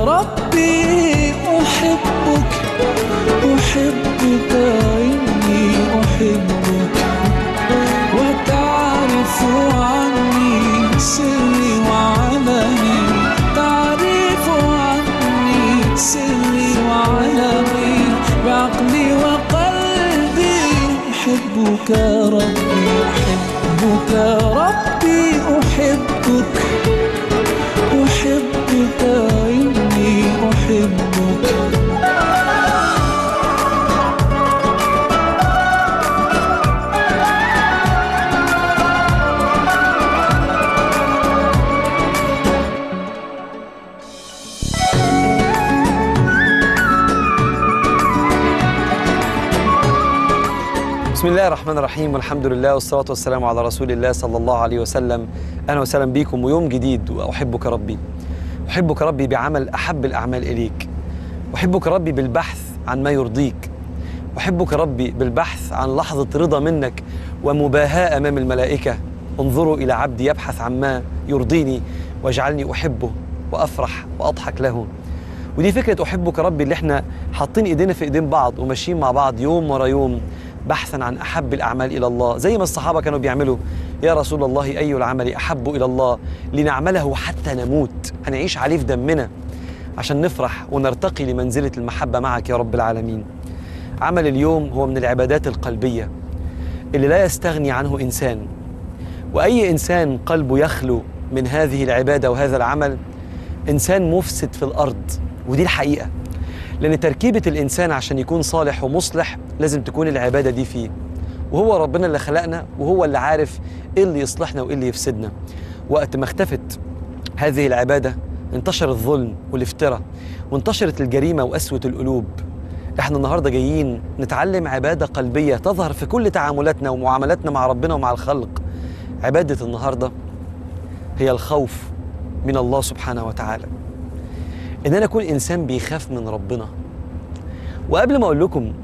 ربي أحبك أحبك إني أحبك وتعرف عني سري وعلمي تعرف عني سري وعلمي بعقلي وقلبي أحبك ربي أحبك ربي أحبك أحبك إني أحبك بسم الله الرحمن الرحيم والحمد لله والصلاة والسلام على رسول الله صلى الله عليه وسلم أهلا وسهلا بكم ويوم جديد وأحبك ربي أحبك ربي بعمل أحب الأعمال إليك أحبك ربي بالبحث عن ما يرضيك أحبك ربي بالبحث عن لحظة رضا منك ومباهاة أمام الملائكة انظروا إلى عبدي يبحث عن ما يرضيني واجعلني أحبه وأفرح وأضحك له ودي فكرة أحبك ربي اللي احنا حاطين إيدينا في إيدين بعض وماشيين مع بعض يوم ورا يوم بحثا عن أحب الأعمال إلى الله زي ما الصحابة كانوا بيعملوا يا رسول الله أي العمل أحب إلى الله لنعمله حتى نموت هنعيش عليه في دمنا عشان نفرح ونرتقي لمنزلة المحبة معك يا رب العالمين عمل اليوم هو من العبادات القلبية اللي لا يستغني عنه إنسان وأي إنسان قلبه يخلو من هذه العبادة وهذا العمل إنسان مفسد في الأرض ودي الحقيقة لأن تركيبة الإنسان عشان يكون صالح ومصلح لازم تكون العبادة دي فيه وهو ربنا اللي خلقنا وهو اللي عارف إيه اللي يصلحنا وإيه اللي يفسدنا وقت ما اختفت هذه العبادة انتشر الظلم والافتراء وانتشرت الجريمة وقسوة القلوب احنا النهاردة جايين نتعلم عبادة قلبية تظهر في كل تعاملاتنا ومعاملاتنا مع ربنا ومع الخلق عبادة النهاردة هي الخوف من الله سبحانه وتعالى ان انا اكون انسان بيخاف من ربنا وقبل ما اقول لكم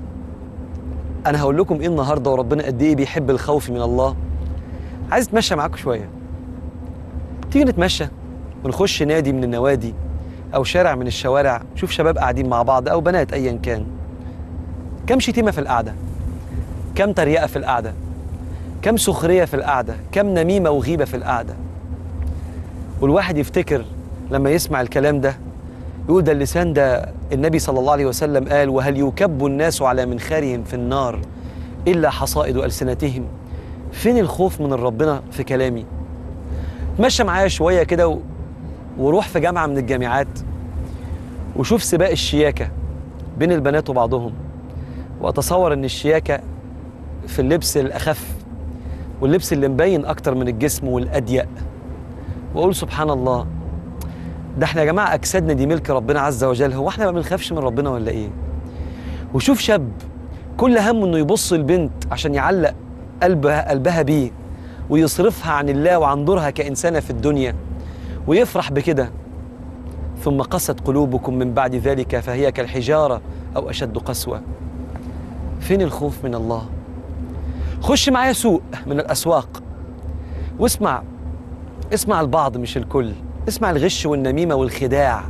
انا هقول لكم ايه النهارده وربنا قد ايه بيحب الخوف من الله عايز اتمشى معاكم شويه تيجي نتمشى ونخش نادي من النوادي او شارع من الشوارع نشوف شباب قاعدين مع بعض او بنات ايا كان كم شتيمه في القعده كم تريقه في القعده كم سخريه في القعده كم نميمه وغيبه في القعده والواحد يفتكر لما يسمع الكلام ده يقول ده اللسان ده النبي صلى الله عليه وسلم قال وهل يكب الناس على منخارهم في النار إلا حصائد ألسنتهم فين الخوف من ربنا في كلامي تمشى معايا شوية كده و... وروح في جامعة من الجامعات وشوف سباق الشياكة بين البنات وبعضهم وأتصور إن الشياكة في اللبس الأخف واللبس اللي مبين أكتر من الجسم والأضيق وأقول سبحان الله ده احنا يا جماعه اجسادنا دي ملك ربنا عز وجل هو احنا ما بنخافش من ربنا ولا ايه وشوف شاب كل همه انه يبص البنت عشان يعلق قلبها قلبها بيه ويصرفها عن الله وعن دورها كانسانه في الدنيا ويفرح بكده ثم قست قلوبكم من بعد ذلك فهي كالحجاره او اشد قسوه فين الخوف من الله خش معايا سوق من الاسواق واسمع اسمع البعض مش الكل اسمع الغش والنميمة والخداع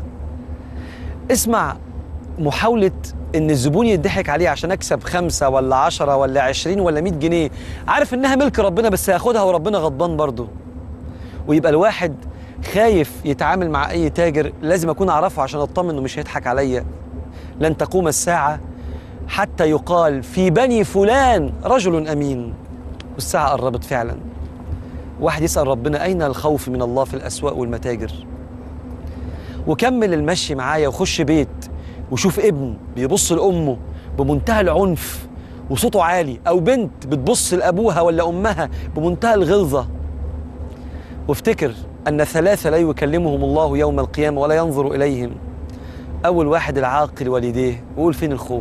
اسمع محاولة إن الزبون يضحك عليه عشان أكسب خمسة ولا عشرة ولا عشرين ولا مئة جنيه عارف إنها ملك ربنا بس هياخدها وربنا غضبان برضه ويبقى الواحد خايف يتعامل مع أي تاجر لازم أكون أعرفه عشان أطمن إنه مش هيضحك عليا لن تقوم الساعة حتى يقال في بني فلان رجل أمين والساعة قربت فعلاً واحد يسأل ربنا أين الخوف من الله في الأسواق والمتاجر وكمل المشي معايا وخش بيت وشوف ابن بيبص لأمه بمنتهى العنف وصوته عالي أو بنت بتبص لأبوها ولا أمها بمنتهى الغلظة وافتكر أن ثلاثة لا يكلمهم الله يوم القيامة ولا ينظر إليهم أول واحد العاقل والديه وقول فين الخوف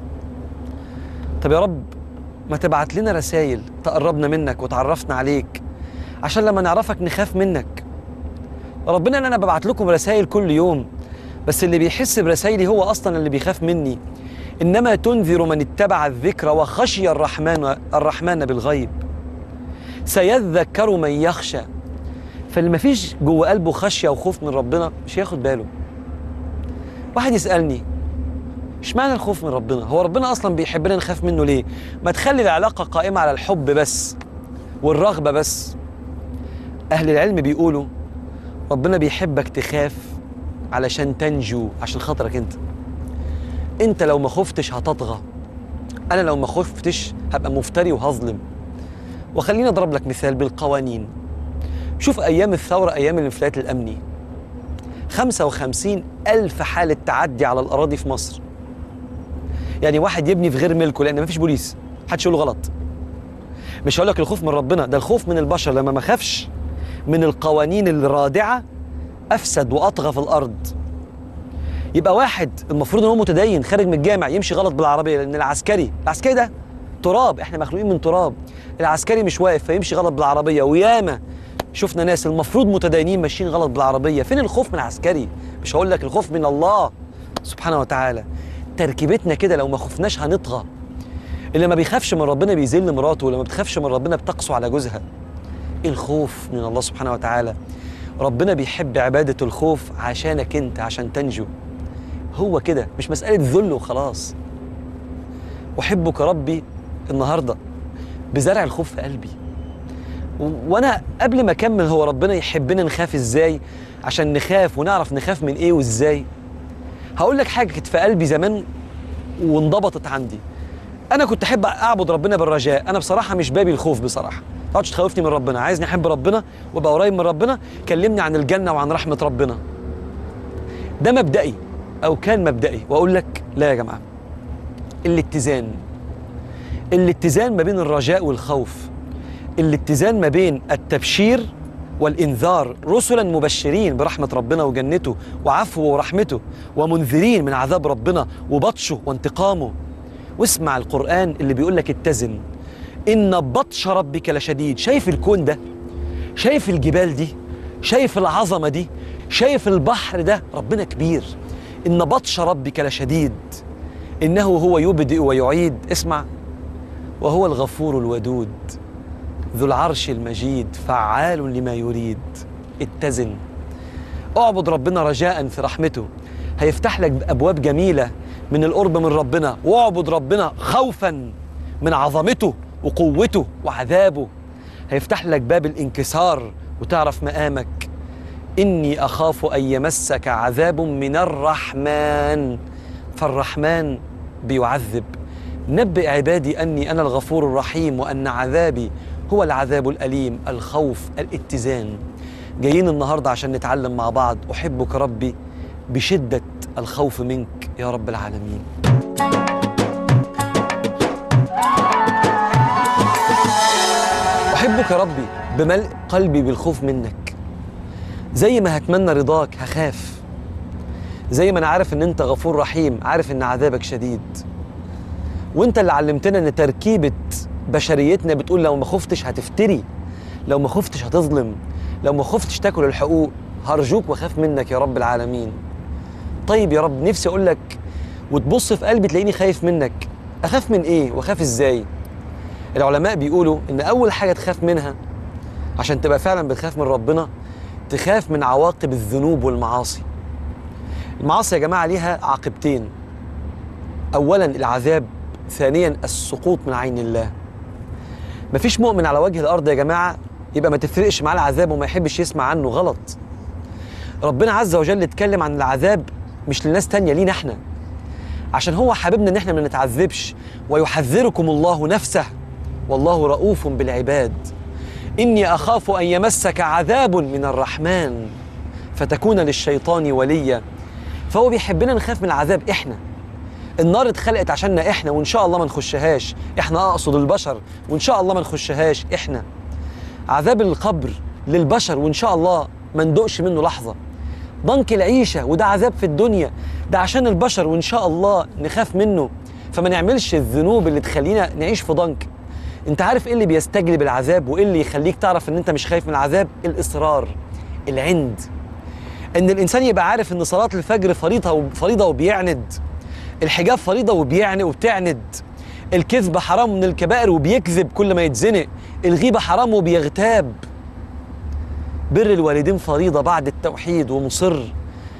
طب يا رب ما تبعت لنا رسائل تقربنا منك وتعرفنا عليك عشان لما نعرفك نخاف منك ربنا ان انا ببعت لكم رسائل كل يوم بس اللي بيحس برسائلي هو اصلا اللي بيخاف مني انما تنذر من اتبع الذكر وخشي الرحمن الرحمن بالغيب سيذكر من يخشى فاللي مفيش جوه قلبه خشيه وخوف من ربنا مش هياخد باله واحد يسالني اشمعنى الخوف من ربنا هو ربنا اصلا بيحبنا نخاف منه ليه ما تخلي العلاقه قائمه على الحب بس والرغبه بس اهل العلم بيقولوا ربنا بيحبك تخاف علشان تنجو عشان خاطرك انت انت لو ما خفتش هتطغى انا لو ما خفتش هبقى مفتري وهظلم وخليني اضرب لك مثال بالقوانين شوف ايام الثوره ايام الانفلات الامني 55 ألف حالة تعدي على الأراضي في مصر يعني واحد يبني في غير ملكه لأن مفيش بوليس محدش يقول له غلط مش هقول لك الخوف من ربنا ده الخوف من البشر لما ما خافش من القوانين الرادعة أفسد وأطغى في الأرض يبقى واحد المفروض ان هو متدين خارج من الجامع يمشي غلط بالعربيه لان العسكري العسكري ده تراب احنا مخلوقين من تراب العسكري مش واقف فيمشي غلط بالعربيه وياما شفنا ناس المفروض متدينين ماشيين غلط بالعربيه فين الخوف من العسكري مش هقول لك الخوف من الله سبحانه وتعالى تركيبتنا كده لو ما خفناش هنطغى اللي ما بيخافش من ربنا بيذل مراته واللي ما بتخافش من ربنا بتقسو على جوزها الخوف من الله سبحانه وتعالى ربنا بيحب عبادة الخوف عشانك انت عشان تنجو هو كده مش مسألة ذل وخلاص أحبك ربي النهاردة بزرع الخوف في قلبي و- وأنا قبل ما أكمل هو ربنا يحبنا نخاف إزاي عشان نخاف ونعرف نخاف من إيه وإزاي هقول لك حاجة كانت في قلبي زمان وانضبطت عندي أنا كنت أحب أعبد ربنا بالرجاء أنا بصراحة مش بابي الخوف بصراحة ما تقعدش تخوفني من ربنا عايزني أحب ربنا وأبقى قريب من ربنا كلمني عن الجنة وعن رحمة ربنا ده مبدئي او كان مبدئي واقول لك لا يا جماعه الاتزان الاتزان ما بين الرجاء والخوف الاتزان ما بين التبشير والانذار رسلا مبشرين برحمه ربنا وجنته وعفوه ورحمته ومنذرين من عذاب ربنا وبطشه وانتقامه واسمع القران اللي بيقول لك اتزن ان بطش ربك لشديد شايف الكون ده شايف الجبال دي شايف العظمة دي شايف البحر ده ربنا كبير إن بطش ربك لشديد إنه هو يبدئ ويعيد اسمع وهو الغفور الودود ذو العرش المجيد فعال لما يريد اتزن اعبد ربنا رجاء في رحمته هيفتح لك أبواب جميلة من القرب من ربنا واعبد ربنا خوفا من عظمته وقوته وعذابه هيفتح لك باب الانكسار وتعرف مقامك إني أخاف أن يمسك عذاب من الرحمن فالرحمن بيعذب نبئ عبادي أني أنا الغفور الرحيم وأن عذابي هو العذاب الأليم الخوف الاتزان جايين النهاردة عشان نتعلم مع بعض أحبك ربي بشدة الخوف منك يا رب العالمين أحبك ربي بملء قلبي بالخوف منك زي ما هتمنى رضاك هخاف زي ما أنا عارف إن أنت غفور رحيم عارف إن عذابك شديد وأنت اللي علمتنا إن تركيبة بشريتنا بتقول لو ما خفتش هتفتري لو ما خفتش هتظلم لو ما خفتش تاكل الحقوق هرجوك واخاف منك يا رب العالمين طيب يا رب نفسي اقول لك وتبص في قلبي تلاقيني خايف منك اخاف من ايه واخاف ازاي العلماء بيقولوا ان اول حاجه تخاف منها عشان تبقى فعلا بتخاف من ربنا تخاف من عواقب الذنوب والمعاصي المعاصي يا جماعه ليها عاقبتين اولا العذاب ثانيا السقوط من عين الله مفيش مؤمن على وجه الارض يا جماعه يبقى ما تفرقش معاه العذاب وما يحبش يسمع عنه غلط ربنا عز وجل اتكلم عن العذاب مش لناس تانية لينا احنا عشان هو حاببنا ان احنا ما نتعذبش ويحذركم الله نفسه والله رؤوف بالعباد اني اخاف ان يمسك عذاب من الرحمن فتكون للشيطان وليا فهو بيحبنا نخاف من العذاب احنا النار اتخلقت عشاننا احنا وان شاء الله ما نخشهاش احنا اقصد البشر وان شاء الله ما نخشهاش احنا عذاب القبر للبشر وان شاء الله ما ندقش منه لحظه ضنك العيشه وده عذاب في الدنيا ده عشان البشر وان شاء الله نخاف منه فما نعملش الذنوب اللي تخلينا نعيش في ضنك انت عارف ايه اللي بيستجلب العذاب وايه اللي يخليك تعرف ان انت مش خايف من العذاب الاصرار العند ان الانسان يبقى عارف ان صلاه الفجر فريضه فريضه وبيعند الحجاب فريضه وبيعني وبتعند الكذب حرام من الكبائر وبيكذب كل ما يتزنق الغيبه حرام وبيغتاب بر الوالدين فريضه بعد التوحيد ومصر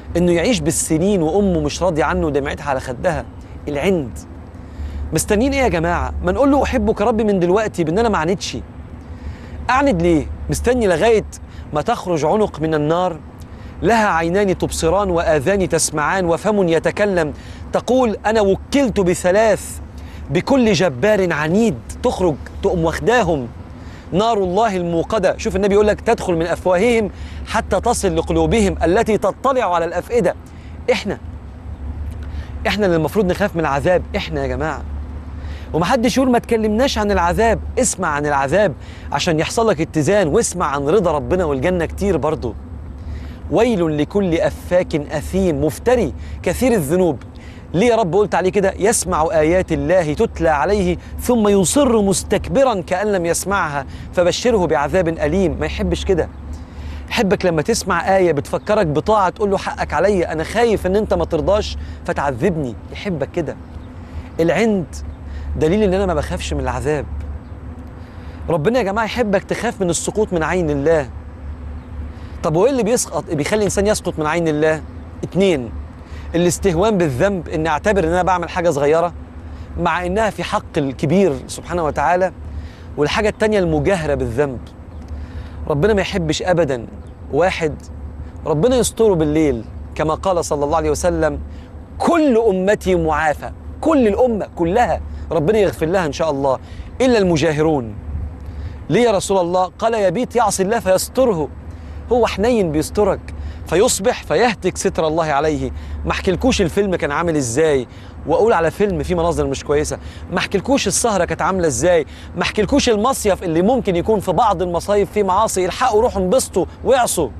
انه يعيش بالسنين وامه مش راضيه عنه ودمعتها على خدها العند مستنيين ايه يا جماعه ما نقول له احبك ربي من دلوقتي بان انا ما عاندش اعند ليه مستني لغايه ما تخرج عنق من النار لها عينان تبصران واذان تسمعان وفم يتكلم تقول انا وكلت بثلاث بكل جبار عنيد تخرج تقوم واخداهم نار الله الموقدة شوف النبي يقول لك تدخل من أفواههم حتى تصل لقلوبهم التي تطلع على الأفئدة إحنا إحنا اللي المفروض نخاف من العذاب إحنا يا جماعة ومحدش يقول ما تكلمناش عن العذاب اسمع عن العذاب عشان يحصل لك اتزان واسمع عن رضا ربنا والجنة كتير برضه ويل لكل أفاك أثيم مفتري كثير الذنوب ليه يا رب قلت عليه كده يسمع آيات الله تتلى عليه ثم يصر مستكبرا كأن لم يسمعها فبشره بعذاب أليم ما يحبش كده يحبك لما تسمع آية بتفكرك بطاعة تقول له حقك عليا أنا خايف إن أنت ما ترضاش فتعذبني يحبك كده العند دليل إن أنا ما بخافش من العذاب ربنا يا جماعة يحبك تخاف من السقوط من عين الله طب وايه اللي بيسقط بيخلي الانسان يسقط من عين الله اتنين الاستهوان بالذنب ان اعتبر ان انا بعمل حاجه صغيره مع انها في حق الكبير سبحانه وتعالى والحاجه التانيه المجاهره بالذنب ربنا ما يحبش ابدا واحد ربنا يستره بالليل كما قال صلى الله عليه وسلم كل امتي معافى كل الامه كلها ربنا يغفر لها ان شاء الله الا المجاهرون ليه يا رسول الله قال يبيت يعصي الله فيستره هو حنين بيسترك فيصبح فيهتك ستر الله عليه ما احكيلكوش الفيلم كان عامل ازاي واقول على فيلم فيه مناظر مش كويسه ما احكيلكوش السهره كانت عامله ازاي ما احكيلكوش المصيف اللي ممكن يكون في بعض المصايف فيه معاصي الحقوا روحوا انبسطوا واعصوا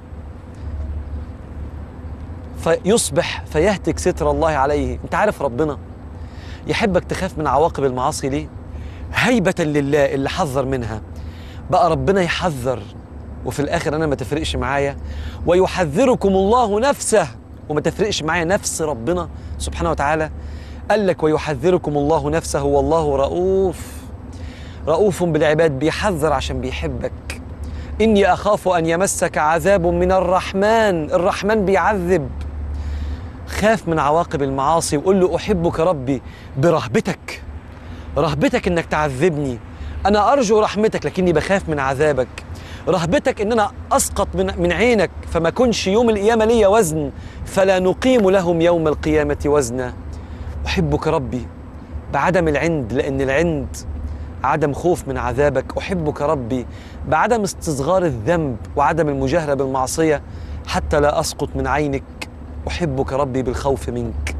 فيصبح فيهتك ستر الله عليه انت عارف ربنا يحبك تخاف من عواقب المعاصي ليه هيبة لله اللي حذر منها بقى ربنا يحذر وفي الاخر انا ما تفرقش معايا ويحذركم الله نفسه وما تفرقش معايا نفس ربنا سبحانه وتعالى قال لك ويحذركم الله نفسه والله رؤوف رؤوف بالعباد بيحذر عشان بيحبك اني اخاف ان يمسك عذاب من الرحمن الرحمن بيعذب خاف من عواقب المعاصي وقول له احبك ربي برهبتك رهبتك انك تعذبني انا ارجو رحمتك لكني بخاف من عذابك رهبتك ان انا اسقط من من عينك فما كنش يوم القيامه ليا وزن فلا نقيم لهم يوم القيامه وزنا احبك ربي بعدم العند لان العند عدم خوف من عذابك احبك ربي بعدم استصغار الذنب وعدم المجاهره بالمعصيه حتى لا اسقط من عينك احبك ربي بالخوف منك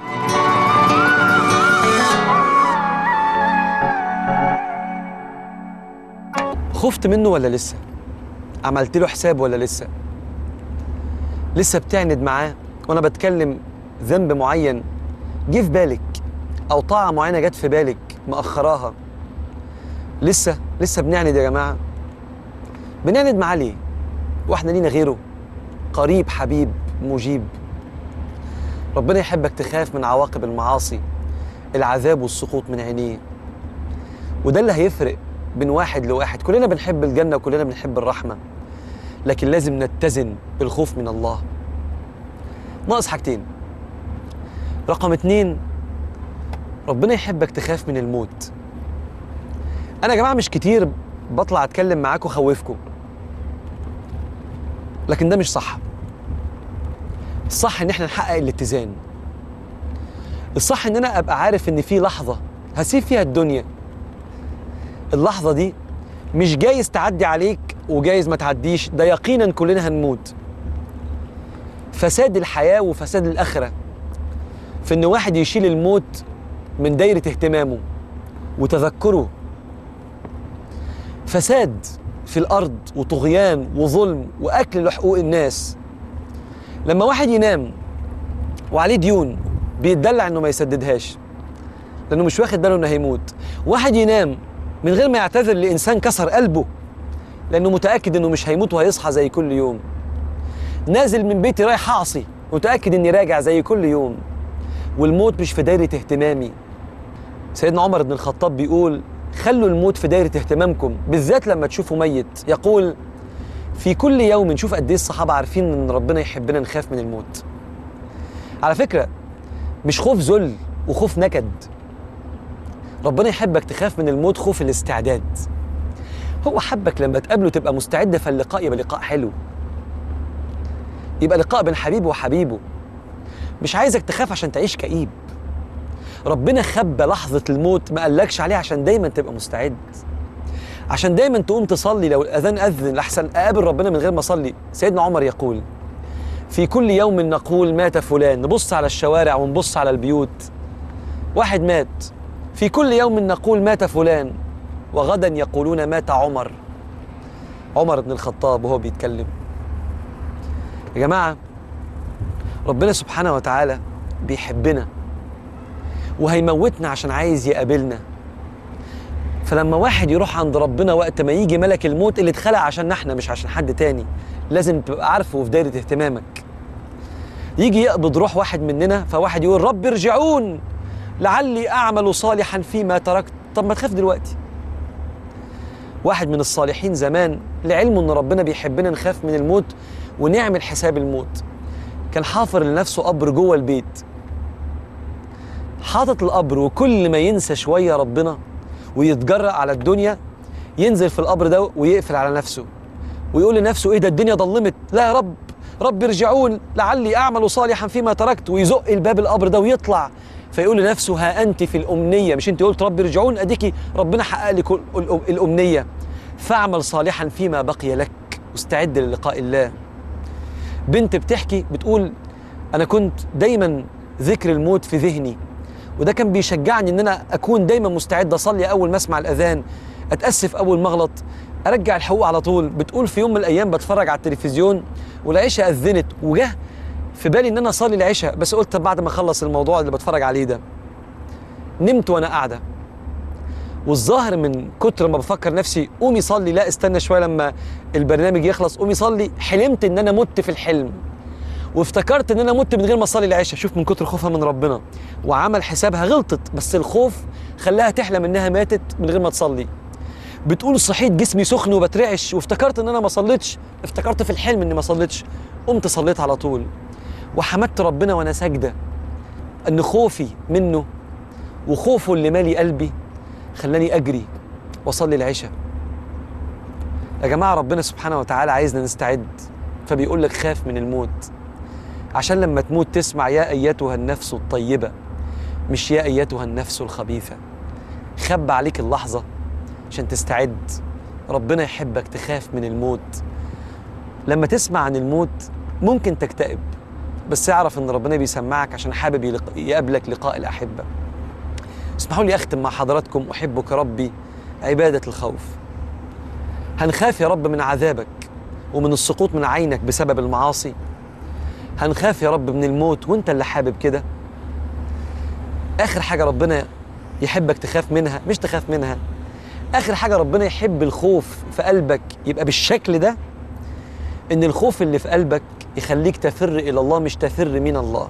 خفت منه ولا لسه عملت له حساب ولا لسه لسه بتعند معاه وانا بتكلم ذنب معين جه في بالك او طاعه معينه جت في بالك مأخراها لسه لسه بنعند يا جماعه بنعند معاه ليه واحنا لينا غيره قريب حبيب مجيب ربنا يحبك تخاف من عواقب المعاصي العذاب والسقوط من عينيه وده اللي هيفرق بين واحد لواحد كلنا بنحب الجنة وكلنا بنحب الرحمة لكن لازم نتزن بالخوف من الله ناقص حاجتين رقم اتنين ربنا يحبك تخاف من الموت انا يا جماعة مش كتير بطلع اتكلم معاكم واخوفكم لكن ده مش صح الصح ان احنا نحقق الاتزان الصح ان انا ابقى عارف ان في لحظة هسيب فيها الدنيا اللحظة دي مش جايز تعدي عليك وجايز ما تعديش ده يقينا كلنا هنموت فساد الحياة وفساد الآخرة في إن واحد يشيل الموت من دايرة اهتمامه وتذكره فساد في الأرض وطغيان وظلم وأكل لحقوق الناس لما واحد ينام وعليه ديون بيتدلع إنه ما يسددهاش لأنه مش واخد باله إنه هيموت واحد ينام من غير ما يعتذر لإنسان كسر قلبه لأنه متأكد إنه مش هيموت وهيصحى زي كل يوم نازل من بيتي رايح أعصي متأكد إني راجع زي كل يوم والموت مش في دايرة اهتمامي سيدنا عمر بن الخطاب بيقول خلوا الموت في دايرة اهتمامكم بالذات لما تشوفوا ميت يقول في كل يوم نشوف قد ايه الصحابة عارفين ان ربنا يحبنا نخاف من الموت على فكره مش خوف ذل وخوف نكد ربنا يحبك تخاف من الموت خوف الاستعداد هو حبك لما تقابله تبقى مستعد فاللقاء يبقى لقاء حلو يبقى لقاء بين حبيب وحبيبه مش عايزك تخاف عشان تعيش كئيب ربنا خبى لحظة الموت ما قالكش عليها عشان دايما تبقى مستعد عشان دايما تقوم تصلي لو الأذان أذن لحسن أقابل ربنا من غير ما أصلي سيدنا عمر يقول في كل يوم نقول مات فلان نبص على الشوارع ونبص على البيوت واحد مات في كل يوم نقول مات فلان وغدا يقولون مات عمر عمر بن الخطاب وهو بيتكلم يا جماعة ربنا سبحانه وتعالى بيحبنا وهيموتنا عشان عايز يقابلنا فلما واحد يروح عند ربنا وقت ما يجي ملك الموت اللي اتخلق عشان احنا مش عشان حد تاني لازم تبقى عارفه وفي دايرة اهتمامك يجي يقبض روح واحد مننا فواحد يقول رب ارجعون لعلي اعمل صالحا فيما تركت طب ما تخاف دلوقتي واحد من الصالحين زمان لعلمه ان ربنا بيحبنا نخاف من الموت ونعمل حساب الموت كان حافر لنفسه قبر جوه البيت حاطط القبر وكل ما ينسى شويه ربنا ويتجرأ على الدنيا ينزل في القبر ده ويقفل على نفسه ويقول لنفسه ايه ده الدنيا ضلمت لا يا رب رب ارجعون لعلي اعمل صالحا فيما تركت ويزق الباب القبر ده ويطلع فيقول لنفسه ها انت في الامنيه مش انت قلت رب ارجعون اديكي ربنا حقق لك ال- ال- الامنيه فاعمل صالحا فيما بقي لك واستعد للقاء الله بنت بتحكي بتقول انا كنت دايما ذكر الموت في ذهني وده كان بيشجعني ان انا اكون دايما مستعد اصلي اول ما اسمع الاذان اتاسف اول ما اغلط ارجع الحقوق على طول بتقول في يوم من الايام بتفرج على التلفزيون والعشاء اذنت وجه في بالي ان انا اصلي العشاء بس قلت طب بعد ما اخلص الموضوع اللي بتفرج عليه ده نمت وانا قاعده والظاهر من كتر ما بفكر نفسي قومي صلي لا استنى شويه لما البرنامج يخلص قومي صلي حلمت ان انا مت في الحلم وافتكرت ان انا مت من غير ما اصلي العشاء شوف من كتر خوفها من ربنا وعمل حسابها غلطت بس الخوف خلاها تحلم انها ماتت من غير ما تصلي بتقول صحيت جسمي سخن وبترعش وافتكرت ان انا ما صليتش افتكرت في الحلم اني ما صليتش قمت صليت على طول وحمدت ربنا وانا ساجده ان خوفي منه وخوفه اللي مالي قلبي خلاني اجري واصلي العشاء يا جماعه ربنا سبحانه وتعالى عايزنا نستعد فبيقول لك خاف من الموت عشان لما تموت تسمع يا ايتها النفس الطيبه مش يا ايتها النفس الخبيثه خب عليك اللحظه عشان تستعد ربنا يحبك تخاف من الموت لما تسمع عن الموت ممكن تكتئب بس اعرف ان ربنا بيسمعك عشان حابب يلق- يقابلك لقاء الاحبه اسمحوا لي اختم مع حضراتكم احبك ربي عباده الخوف هنخاف يا رب من عذابك ومن السقوط من عينك بسبب المعاصي هنخاف يا رب من الموت وانت اللي حابب كده اخر حاجه ربنا يحبك تخاف منها مش تخاف منها اخر حاجه ربنا يحب الخوف في قلبك يبقى بالشكل ده ان الخوف اللي في قلبك يخليك تفر الى الله مش تفر من الله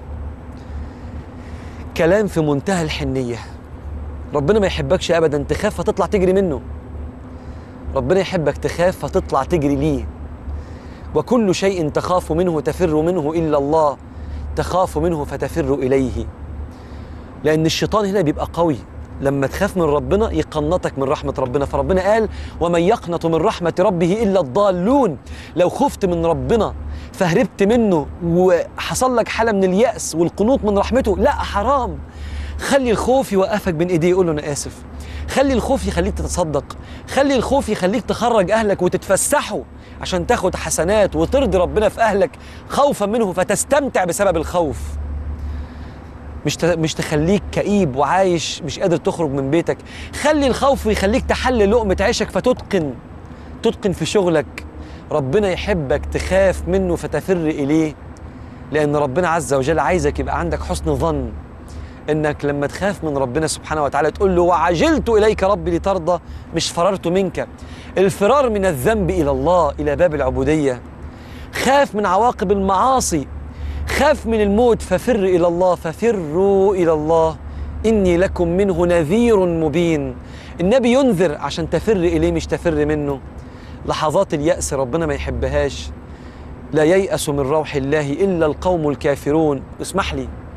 كلام في منتهى الحنيه ربنا ما يحبكش ابدا تخاف فتطلع تجري منه ربنا يحبك تخاف فتطلع تجري ليه وكل شيء تخاف منه تفر منه الا الله تخاف منه فتفر اليه لان الشيطان هنا بيبقى قوي لما تخاف من ربنا يقنطك من رحمه ربنا فربنا قال ومن يقنط من رحمه ربه الا الضالون لو خفت من ربنا فهربت منه وحصل لك حاله من الياس والقنوط من رحمته لا حرام خلي الخوف يوقفك بين ايديه يقول له انا اسف خلي الخوف يخليك تتصدق خلي الخوف يخليك تخرج اهلك وتتفسحوا عشان تاخد حسنات وترضي ربنا في اهلك خوفا منه فتستمتع بسبب الخوف مش ت- مش تخليك كئيب وعايش مش قادر تخرج من بيتك خلي الخوف يخليك تحل لقمة عيشك فتتقن تتقن في شغلك ربنا يحبك تخاف منه فتفر إليه لأن ربنا عز وجل عايزك يبقى عندك حسن ظن انك لما تخاف من ربنا سبحانه وتعالى تقول له وعجلت اليك ربي لترضى مش فررت منك الفرار من الذنب الى الله الى باب العبوديه خاف من عواقب المعاصي خاف من الموت ففر الى الله ففروا الى الله اني لكم منه نذير مبين النبي ينذر عشان تفر اليه مش تفر منه لحظات الياس ربنا ما يحبهاش لا ييأس من روح الله الا القوم الكافرون اسمح لي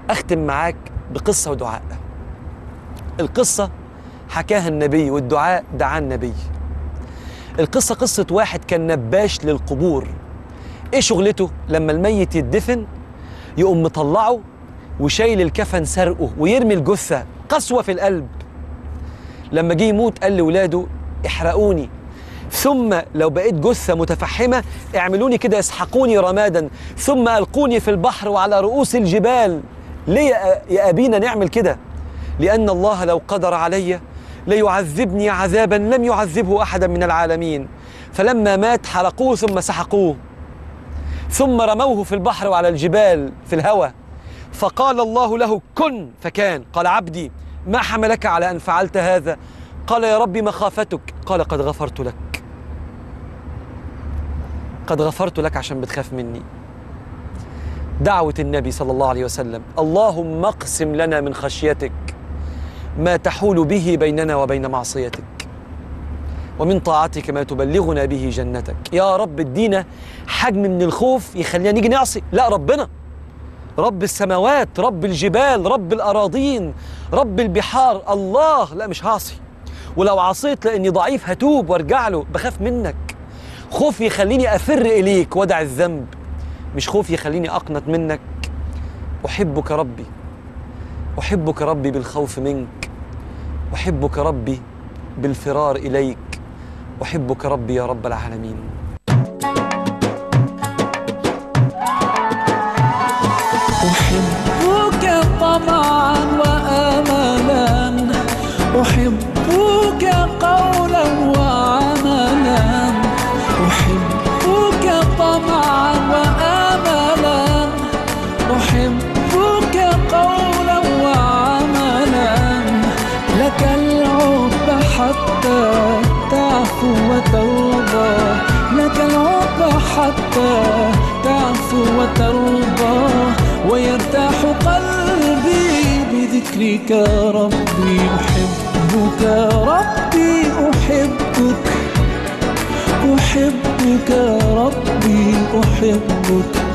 أختم معاك بقصة ودعاء القصة حكاها النبي والدعاء دعا النبي القصة قصة واحد كان نباش للقبور ايه شغلته لما الميت يدفن يقوم مطلعه وشايل الكفن سرقه ويرمي الجثة قسوة في القلب لما جه يموت قال لولاده احرقوني ثم لو بقيت جثة متفحمة اعملوني كده اسحقوني رمادا ثم ألقوني في البحر وعلى رؤوس الجبال ليه يا- يا أبينا نعمل كده لأن الله لو قدر علي ليعذبني عذابا لم يعذبه أحدا من العالمين فلما مات حرقوه ثم سحقوه ثم رموه في البحر وعلى الجبال في الهوى فقال الله له كن فكان قال عبدي ما حملك على أن فعلت هذا قال يا ربي مخافتك قال قد غفرت لك قد غفرت لك عشان بتخاف مني دعوة النبي صلى الله عليه وسلم اللهم اقسم لنا من خشيتك ما تحول به بيننا وبين معصيتك ومن طاعتك ما تبلغنا به جنتك يا رب ادينا حجم من الخوف يخلينا نيجي نعصي لا ربنا رب السماوات رب الجبال رب الأراضين رب البحار الله لا مش هعصي ولو عصيت لأني ضعيف هتوب وارجع له بخاف منك خوف يخليني أفر إليك ودع الذنب مش خوف يخليني أقنط منك أحبك ربي أحبك ربي بالخوف منك أحبك ربي بالفرار إليك أحبك ربي يا رب العالمين أحبك طمعا وأملا أحبك قولا وعملا أحبك طمعا وأملا أحبك قولا وعملا لك العب حتى تعفو وترضى لك العب حتى تعفو وترضى ويرتاح قلبي بذكرك ربي أحبك ربي أحبك أحبك ربي أحبك